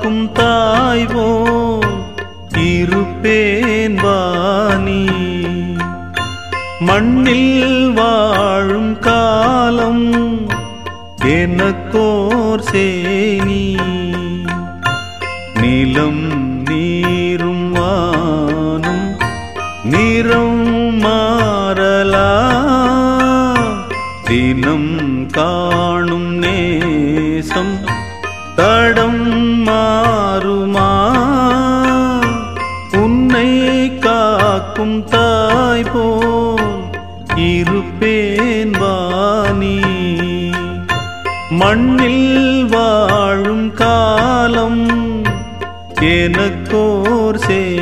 காக்கும் தாய் போல் இருப்பேன் வாணி மண்ணில் வாழும் காலம் எனக்கோர் சேனி நிலம் நீரும் வானும் நிறம் மாறலா தினம் காணும் நேசம் தடம் மாறுமா உன்னை காக்கும் தாய் போல் இருப்பேன் வாணி மண்ணில் வாழும் காலம் எனக்கோர் சே